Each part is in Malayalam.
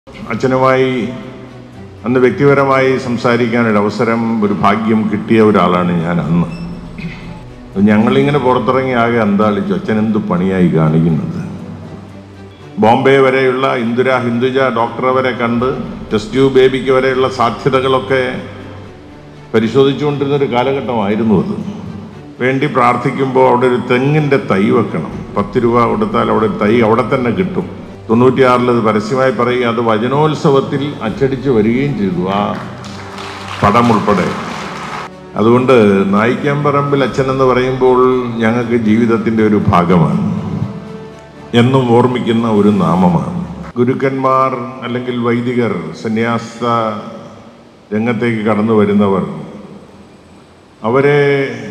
അച്ഛനുമായി അന്ന് വ്യക്തിപരമായി സംസാരിക്കാൻ ഒരു അവസരം ഒരു ഭാഗ്യം കിട്ടിയ ഒരാളാണ് ഞാൻ അന്ന് ഞങ്ങളിങ്ങനെ പുറത്തിറങ്ങി ആകെ അന്താളിച്ചു അച്ഛൻ എന്ത് പണിയായി കാണിക്കുന്നത് ബോംബെ വരെയുള്ള ഇന്ദിര ഹിന്ദുജ ഡോക്ടറെ വരെ കണ്ട് ടെസ്റ്റ് ട്യൂബ് ബേബിക്ക് വരെയുള്ള സാധ്യതകളൊക്കെ പരിശോധിച്ചുകൊണ്ടിരുന്ന ഒരു കാലഘട്ടമായിരുന്നു അത് വേണ്ടി പ്രാർത്ഥിക്കുമ്പോൾ അവിടെ ഒരു തെങ്ങിൻ്റെ തൈ വെക്കണം പത്ത് രൂപ കൊടുത്താൽ അവിടെ ഒരു തൈ അവിടെ തന്നെ കിട്ടും തൊണ്ണൂറ്റിയാറിൽ അത് പരസ്യമായി പറയുക അത് വചനോത്സവത്തിൽ അച്ചടിച്ച് വരികയും ചെയ്തു ആ പടം ഉൾപ്പെടെ അതുകൊണ്ട് നായിക്കാമ്പറമ്പിൽ അച്ഛൻ എന്ന് പറയുമ്പോൾ ഞങ്ങൾക്ക് ജീവിതത്തിൻ്റെ ഒരു ഭാഗമാണ് എന്നും ഓർമ്മിക്കുന്ന ഒരു നാമമാണ് ഗുരുക്കന്മാർ അല്ലെങ്കിൽ വൈദികർ സന്യാസ രംഗത്തേക്ക് കടന്നു വരുന്നവർ അവരെ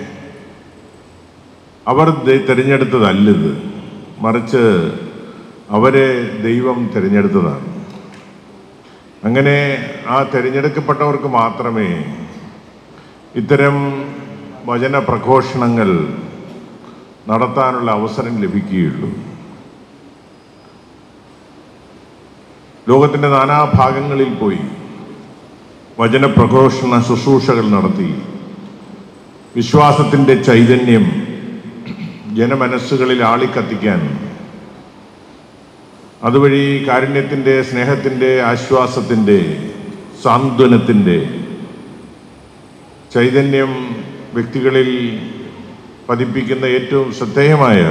അവർ ദ- തിരഞ്ഞെടുത്തതല്ലിത് മറിച്ച് അവരെ ദൈവം തിരഞ്ഞെടുത്തതാണ് അങ്ങനെ ആ തിരഞ്ഞെടുക്കപ്പെട്ടവർക്ക് മാത്രമേ ഇത്തരം വചന പ്രഘോഷണങ്ങൾ നടത്താനുള്ള അവസരം ലഭിക്കുകയുള്ളൂ ലോകത്തിൻ്റെ നാനാഭാഗങ്ങളിൽ പോയി വചന പ്രഘോഷണ ശുശ്രൂഷകൾ നടത്തി വിശ്വാസത്തിൻ്റെ ചൈതന്യം ജനമനസ്സുകളിൽ ആളിക്കത്തിക്കാൻ അതുവഴി കാരുണ്യത്തിൻ്റെ സ്നേഹത്തിൻ്റെ ആശ്വാസത്തിൻ്റെ സാന്ത്വനത്തിൻ്റെ ചൈതന്യം വ്യക്തികളിൽ പതിപ്പിക്കുന്ന ഏറ്റവും ശ്രദ്ധേയമായ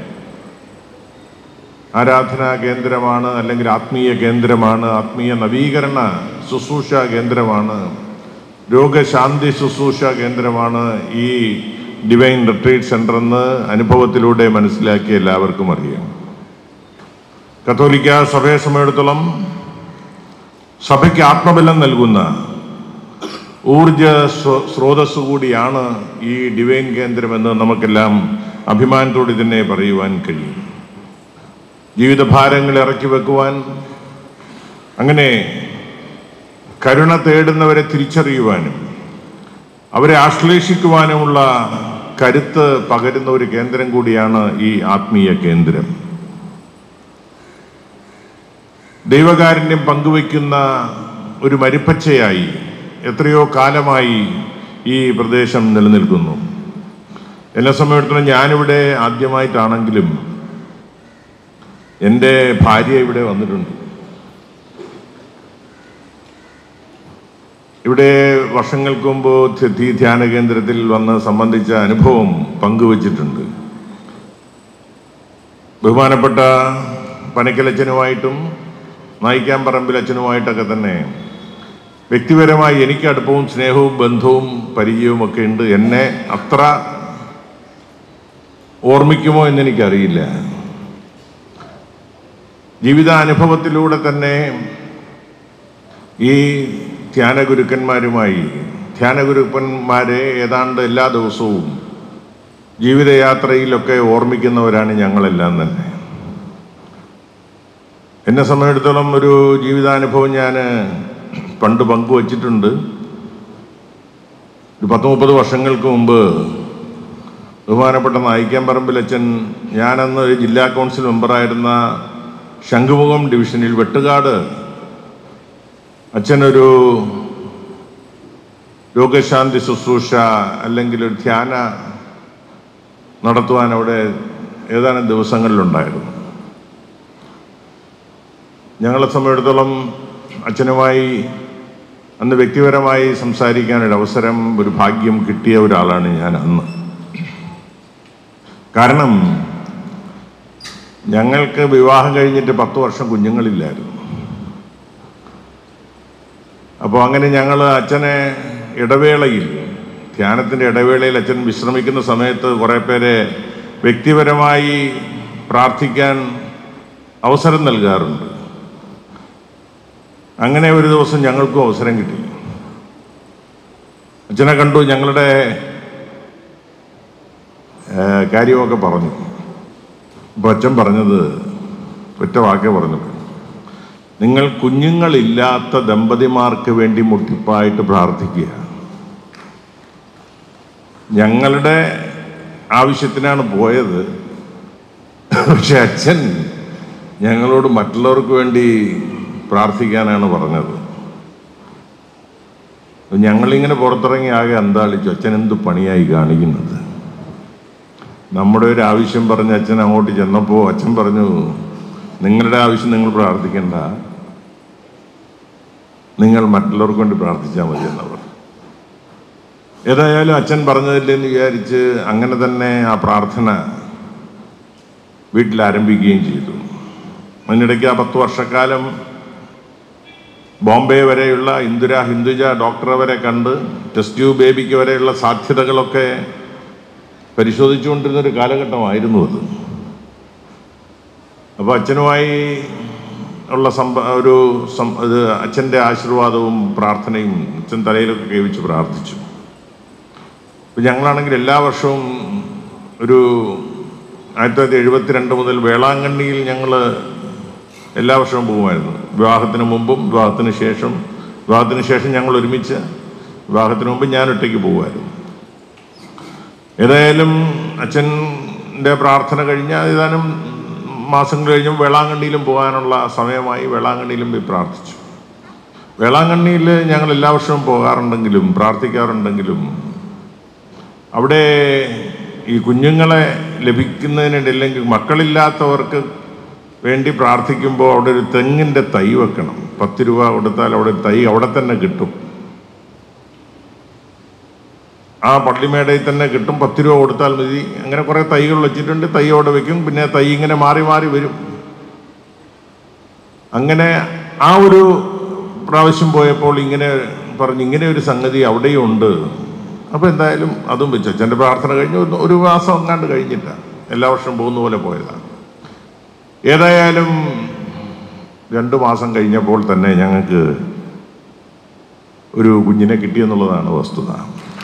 ആരാധനാ കേന്ദ്രമാണ് അല്ലെങ്കിൽ ആത്മീയ കേന്ദ്രമാണ് ആത്മീയ നവീകരണ ശുശ്രൂഷ കേന്ദ്രമാണ് രോഗശാന്തി ശുശ്രൂഷ കേന്ദ്രമാണ് ഈ ഡിവൈൻ റിട്രീറ്റ് സെന്റർ എന്ന് അനുഭവത്തിലൂടെ മനസ്സിലാക്കിയ എല്ലാവർക്കും അറിയാം കത്തോലിക്ക സഭയെ സംബന്ധിച്ചിടത്തോളം സഭയ്ക്ക് ആത്മബലം നൽകുന്ന ഊർജ സ്രോ- സ്രോതസ് കൂടിയാണ് ഈ ഡിവൈൻ കേന്ദ്രമെന്ന് നമുക്കെല്ലാം അഭിമാനത്തോടെ തന്നെ പറയുവാൻ കഴിയും ജീവിതഭാരങ്ങൾ ഇറക്കി വെക്കുവാൻ അങ്ങനെ കരുണ തേടുന്നവരെ തിരിച്ചറിയുവാനും അവരെ ആശ്ലേഷിക്കുവാനുമുള്ള കരുത്ത് പകരുന്ന ഒരു കേന്ദ്രം കൂടിയാണ് ഈ ആത്മീയ കേന്ദ്രം ദൈവകാരുണ്യം പങ്കുവയ്ക്കുന്ന ഒരു മരുപ്പച്ചയായി എത്രയോ കാലമായി ഈ പ്രദേശം നിലനിൽക്കുന്നു എന്നെ സംബന്ധിച്ചിടത്തോളം ഞാനിവിടെ ആദ്യമായിട്ടാണെങ്കിലും എൻ്റെ ഭാര്യ ഇവിടെ വന്നിട്ടുണ്ട് ഇവിടെ വർഷങ്ങൾക്ക് മുമ്പ് സിദ്ധി ധ്യാന കേന്ദ്രത്തിൽ വന്ന് സംബന്ധിച്ച അനുഭവം പങ്കുവച്ചിട്ടുണ്ട് ബഹുമാനപ്പെട്ട പനക്കലച്ചനുമായിട്ടും നായിക്കാമ്പറമ്പിൽ അച്ഛനുമായിട്ടൊക്കെ തന്നെ വ്യക്തിപരമായി എനിക്ക് അടുപ്പവും സ്നേഹവും ബന്ധവും പരിചയവും ഒക്കെ ഉണ്ട് എന്നെ അത്ര ഓർമ്മിക്കുമോ എന്നെനിക്കറിയില്ല ജീവിതാനുഭവത്തിലൂടെ തന്നെ ഈ ധ്യാനഗുരുക്കന്മാരുമായി ധ്യാനഗുരുക്കന്മാരെ ഏതാണ്ട് എല്ലാ ദിവസവും ജീവിതയാത്രയിലൊക്കെ ഓർമ്മിക്കുന്നവരാണ് ഞങ്ങളെല്ലാം തന്നെ എന്നെ സംബന്ധിച്ചിടത്തോളം ഒരു ജീവിതാനുഭവം ഞാൻ പണ്ട് പങ്കുവച്ചിട്ടുണ്ട് ഒരു പത്ത് മുപ്പത് വർഷങ്ങൾക്ക് മുമ്പ് ബഹുമാനപ്പെട്ട നായിക്കാമ്പറമ്പിൽ അച്ഛൻ ഞാനന്ന് ഒരു ജില്ലാ കൗൺസിൽ മെമ്പറായിരുന്ന ശംഖുമുഖം ഡിവിഷനിൽ വെട്ടുകാട് അച്ഛനൊരു രോഗശാന്തി ശുശ്രൂഷ അല്ലെങ്കിൽ ഒരു ധ്യാന നടത്തുവാൻ അവിടെ ഏതാനും ദിവസങ്ങളിലുണ്ടായിരുന്നു ഞങ്ങളെ സംബന്ധിച്ചിടത്തോളം അച്ഛനുമായി അന്ന് വ്യക്തിപരമായി സംസാരിക്കാൻ ഒരു അവസരം ഒരു ഭാഗ്യം കിട്ടിയ ഒരാളാണ് ഞാൻ അന്ന് കാരണം ഞങ്ങൾക്ക് വിവാഹം കഴിഞ്ഞിട്ട് പത്ത് വർഷം കുഞ്ഞുങ്ങളില്ലായിരുന്നു അപ്പോൾ അങ്ങനെ ഞങ്ങൾ അച്ഛനെ ഇടവേളയിൽ ധ്യാനത്തിൻ്റെ ഇടവേളയിൽ അച്ഛൻ വിശ്രമിക്കുന്ന സമയത്ത് കുറേ പേരെ വ്യക്തിപരമായി പ്രാർത്ഥിക്കാൻ അവസരം നൽകാറുണ്ട് അങ്ങനെ ഒരു ദിവസം ഞങ്ങൾക്കും അവസരം കിട്ടി അച്ഛനെ കണ്ടു ഞങ്ങളുടെ ഏ, കാര്യമൊക്കെ പറഞ്ഞു അപ്പോൾ അച്ഛൻ പറഞ്ഞത് ഒറ്റ വാക്കേ പറഞ്ഞു നിങ്ങൾ കുഞ്ഞുങ്ങളില്ലാത്ത ദമ്പതിമാർക്ക് വേണ്ടി മുട്ടിപ്പായിട്ട് പ്രാർത്ഥിക്കുക ഞങ്ങളുടെ ആവശ്യത്തിനാണ് പോയത് പക്ഷെ അച്ഛൻ ഞങ്ങളോട് മറ്റുള്ളവർക്ക് വേണ്ടി പ്രാർത്ഥിക്കാനാണ് പറഞ്ഞത് ഞങ്ങളിങ്ങനെ പുറത്തിറങ്ങി ആകെ അന്താളിച്ചു അച്ഛൻ എന്ത് പണിയായി കാണിക്കുന്നത് നമ്മുടെ ഒരു ആവശ്യം പറഞ്ഞ് അച്ഛൻ അങ്ങോട്ട് ചെന്നപ്പോൾ അച്ഛൻ പറഞ്ഞു നിങ്ങളുടെ ആവശ്യം നിങ്ങൾ പ്രാർത്ഥിക്കേണ്ട നിങ്ങൾ മറ്റുള്ളവർക്ക് വേണ്ടി പ്രാർത്ഥിച്ചാൽ മതി എന്നവർ ഏതായാലും അച്ഛൻ പറഞ്ഞതില്ലെന്ന് വിചാരിച്ച് അങ്ങനെ തന്നെ ആ പ്രാർത്ഥന വീട്ടിൽ ആരംഭിക്കുകയും ചെയ്തു അതിനിടയ്ക്ക് ആ പത്ത് വർഷക്കാലം ബോംബെ വരെയുള്ള ഇന്ദിര ഹിന്ദുജ ഡോക്ടറെ വരെ കണ്ട് ടെസ്റ്റ് ട്യൂബ് ബേബിക്ക് വരെയുള്ള സാധ്യതകളൊക്കെ പരിശോധിച്ചുകൊണ്ടിരുന്ന ഒരു കാലഘട്ടമായിരുന്നു അത് അപ്പോൾ അച്ഛനുമായി ഉള്ള സംഭ ഒരു സം ഇത് അച്ഛൻ്റെ ആശീർവാദവും പ്രാർത്ഥനയും അച്ഛൻ തലയിലൊക്കെ കേവിച്ച് പ്രാർത്ഥിച്ചു ഇപ്പം ഞങ്ങളാണെങ്കിൽ എല്ലാ വർഷവും ഒരു ആയിരത്തി തൊള്ളായിരത്തി എഴുപത്തിരണ്ട് മുതൽ വേളാങ്കണ്ണിയിൽ ഞങ്ങൾ എല്ലാ വർഷവും പോകുമായിരുന്നു വിവാഹത്തിന് മുമ്പും വിവാഹത്തിന് ശേഷം വിവാഹത്തിന് ശേഷം ഞങ്ങൾ ഒരുമിച്ച് വിവാഹത്തിന് മുമ്പ് ഞാൻ ഒറ്റയ്ക്ക് പോകുമായിരുന്നു ഏതായാലും അച്ഛൻ്റെ പ്രാർത്ഥന കഴിഞ്ഞ ഏതാനും മാസങ്ങൾ കഴിഞ്ഞും വേളാങ്കണ്ണിയിലും പോകാനുള്ള സമയമായി വേളാങ്കണ്ണിയിലും പോയി പ്രാർത്ഥിച്ചു വേളാങ്കണ്ണിയിൽ ഞങ്ങൾ എല്ലാ വർഷവും പോകാറുണ്ടെങ്കിലും പ്രാർത്ഥിക്കാറുണ്ടെങ്കിലും അവിടെ ഈ കുഞ്ഞുങ്ങളെ ലഭിക്കുന്നതിനിടയില്ലെങ്കിൽ മക്കളില്ലാത്തവർക്ക് വേണ്ടി പ്രാർത്ഥിക്കുമ്പോൾ അവിടെ ഒരു തെങ്ങിൻ്റെ തൈ വെക്കണം പത്ത് രൂപ കൊടുത്താൽ അവിടെ തൈ അവിടെ തന്നെ കിട്ടും ആ പള്ളിമേടയിൽ തന്നെ കിട്ടും പത്ത് രൂപ കൊടുത്താൽ മതി അങ്ങനെ കുറേ തൈകൾ വെച്ചിട്ടുണ്ട് തൈ അവിടെ വെക്കും പിന്നെ തൈ ഇങ്ങനെ മാറി മാറി വരും അങ്ങനെ ആ ഒരു പ്രാവശ്യം പോയപ്പോൾ ഇങ്ങനെ പറഞ്ഞു ഇങ്ങനെ ഒരു സംഗതി അവിടെയും ഉണ്ട് അപ്പോൾ എന്തായാലും അതും വെച്ചു അച്ഛൻ്റെ പ്രാർത്ഥന കഴിഞ്ഞ് ഒരു- ഒരു മാസം എങ്ങാണ്ട് കഴിഞ്ഞില്ല എല്ലാ വർഷവും പോകുന്ന പോലെ പോയതാണ് ഏതായാലും രണ്ട് മാസം കഴിഞ്ഞപ്പോൾ തന്നെ ഞങ്ങൾക്ക് ഒരു കുഞ്ഞിനെ കിട്ടിയെന്നുള്ളതാണ് വസ്തുത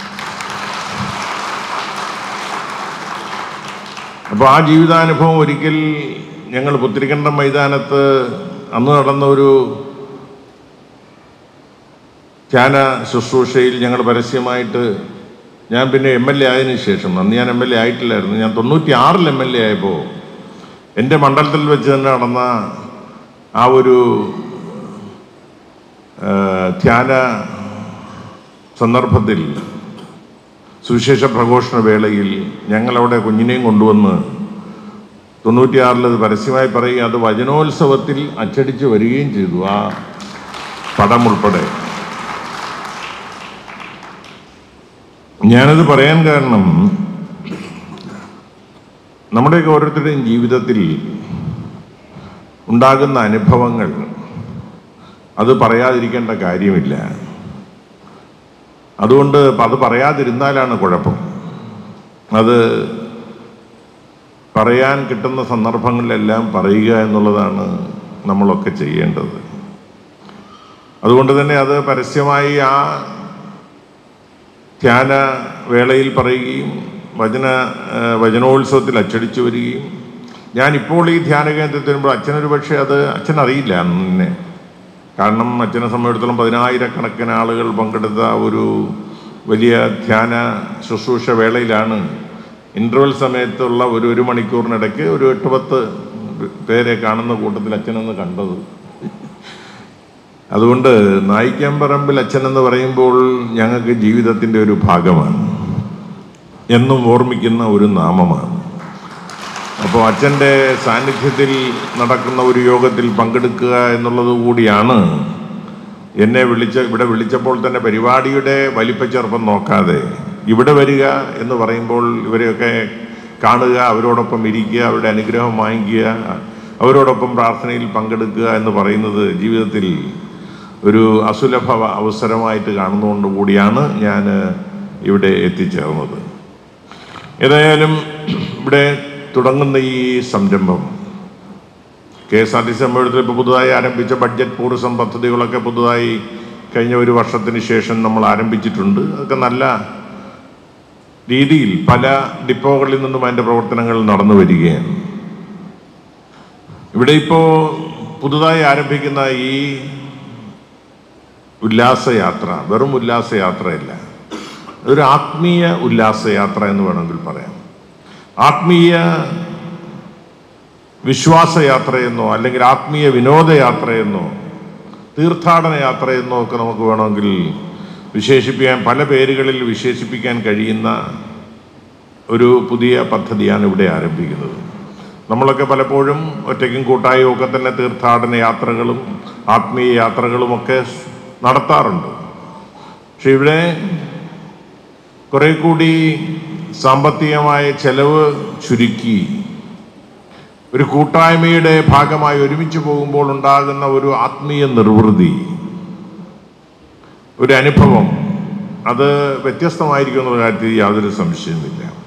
അപ്പോൾ ആ ജീവിതാനുഭവം ഒരിക്കൽ ഞങ്ങൾ പുത്തിരിക്കണ്ടം മൈതാനത്ത് അന്ന് നടന്ന ഒരു ധ്യാന ശുശ്രൂഷയിൽ ഞങ്ങൾ പരസ്യമായിട്ട് ഞാൻ പിന്നെ എം എൽ എ ആയതിനു ശേഷം അന്ന് ഞാൻ എം എൽ എ ആയിട്ടില്ലായിരുന്നു ഞാൻ തൊണ്ണൂറ്റി ആറിൽ എം എൽ എ ആയപ്പോൾ എൻ്റെ മണ്ഡലത്തിൽ വെച്ച് തന്നെ നടന്ന ആ ഒരു ആ, ധ്യാന സന്ദർഭത്തിൽ സുവിശേഷ പ്രഘോഷണ വേളയിൽ ഞങ്ങളവിടെ കുഞ്ഞിനെയും കൊണ്ടുവന്ന് തൊണ്ണൂറ്റിയാറിൽ അത് പരസ്യമായി പറയുക അത് വചനോത്സവത്തിൽ അച്ചടിച്ച് വരികയും ചെയ്തു ആ പടം ഉൾപ്പെടെ ഞാനത് പറയാൻ കാരണം നമ്മുടെയൊക്കെ ഓരോരുത്തരുടെയും ജീവിതത്തിൽ ഉണ്ടാകുന്ന അനുഭവങ്ങൾ അത് പറയാതിരിക്കേണ്ട കാര്യമില്ല അതുകൊണ്ട് അത് പറയാതിരുന്നാലാണ് കുഴപ്പം അത് പറയാൻ കിട്ടുന്ന സന്ദർഭങ്ങളിലെല്ലാം പറയുക എന്നുള്ളതാണ് നമ്മളൊക്കെ ചെയ്യേണ്ടത് അതുകൊണ്ട് തന്നെ അത് പരസ്യമായി ആ ധ്യാന വേളയിൽ പറയുകയും വചന ആ, വചനോത്സവത്തിൽ അച്ചടിച്ചു വരികയും ഞാനിപ്പോൾ ഈ ധ്യാന കേന്ദ്രത്തിൽ വരുമ്പോൾ അച്ഛനൊരു പക്ഷേ അത് അച്ഛൻ അറിയില്ല അന്നെ കാരണം അച്ഛനെ സംബന്ധിച്ചിടത്തോളം പതിനായിരക്കണക്കിന് ആളുകൾ പങ്കെടുത്ത ഒരു വലിയ ധ്യാന ശുശ്രൂഷ വേളയിലാണ് ഇൻ്റർവെൽ സമയത്തുള്ള ഒരു ഒരു മണിക്കൂറിനിടയ്ക്ക് ഒരു എട്ട് പത്ത് പേരെ കാണുന്ന കൂട്ടത്തിൽ അച്ഛനൊന്ന് കണ്ടത് അതുകൊണ്ട് നായിക്കാമ്പറമ്പിൽ അച്ഛൻ എന്ന് പറയുമ്പോൾ ഞങ്ങൾക്ക് ജീവിതത്തിൻ്റെ ഒരു ഭാഗമാണ് എന്നും ഓർമ്മിക്കുന്ന ഒരു നാമമാണ് അപ്പോൾ അച്ഛൻ്റെ സാന്നിധ്യത്തിൽ നടക്കുന്ന ഒരു യോഗത്തിൽ പങ്കെടുക്കുക എന്നുള്ളത് കൂടിയാണ് എന്നെ വിളിച്ച ഇവിടെ വിളിച്ചപ്പോൾ തന്നെ പരിപാടിയുടെ വലിപ്പച്ചെറുപ്പം നോക്കാതെ ഇവിടെ വരിക എന്ന് പറയുമ്പോൾ ഇവരെയൊക്കെ കാണുക അവരോടൊപ്പം ഇരിക്കുക അവരുടെ അനുഗ്രഹം വാങ്ങിക്കുക അവരോടൊപ്പം പ്രാർത്ഥനയിൽ പങ്കെടുക്കുക എന്ന് പറയുന്നത് ജീവിതത്തിൽ ഒരു അസുലഭ അവസരമായിട്ട് കാണുന്നതുകൊണ്ട് കൂടിയാണ് ഞാൻ ഇവിടെ എത്തിച്ചേർന്നത് ഏതായാലും ഇവിടെ തുടങ്ങുന്ന ഈ സംരംഭം K S R T C സമ്മേളനത്തിൽ ഇപ്പോൾ പുതുതായി ആരംഭിച്ച ബഡ്ജറ്റ് ടൂറിസം പദ്ധതികളൊക്കെ പുതുതായി കഴിഞ്ഞ ഒരു വർഷത്തിന് ശേഷം നമ്മൾ ആരംഭിച്ചിട്ടുണ്ട് അതൊക്കെ നല്ല രീതിയിൽ പല ഡിപ്പോകളിൽ നിന്നും അതിൻ്റെ പ്രവർത്തനങ്ങൾ നടന്നു വരികയാണ് ഇവിടെ ഇപ്പോൾ പുതുതായി ആരംഭിക്കുന്ന ഈ ഉല്ലാസയാത്ര വെറും ഉല്ലാസയാത്രയല്ല അതൊരു ആത്മീയ ഉല്ലാസയാത്ര എന്ന് വേണമെങ്കിൽ പറയാം ആത്മീയ വിശ്വാസയാത്രയെന്നോ അല്ലെങ്കിൽ ആത്മീയ വിനോദയാത്രയെന്നോ തീർത്ഥാടന യാത്ര എന്നോ ഒക്കെ നമുക്ക് വേണമെങ്കിൽ വിശേഷിപ്പിക്കാൻ പല പേരുകളിൽ വിശേഷിപ്പിക്കാൻ കഴിയുന്ന ഒരു പുതിയ പദ്ധതിയാണ് ഇവിടെ ആരംഭിക്കുന്നത് നമ്മളൊക്കെ പലപ്പോഴും ഒറ്റയ്ക്കും കൂട്ടായും ഒക്കെ തന്നെ തീർത്ഥാടന യാത്രകളും ആത്മീയ യാത്രകളും ഒക്കെ നടത്താറുണ്ട് പക്ഷെ ഇവിടെ കുറെ കൂടി സാമ്പത്തികമായ ചെലവ് ചുരുക്കി ഒരു കൂട്ടായ്മയുടെ ഭാഗമായി ഒരുമിച്ച് പോകുമ്പോൾ ഉണ്ടാകുന്ന ഒരു ആത്മീയ നിർവൃതി ഒരു അനുഭവം അത് വ്യത്യസ്തമായിരിക്കും എന്നുള്ള കാര്യത്തിൽ യാതൊരു സംശയവുമില്ല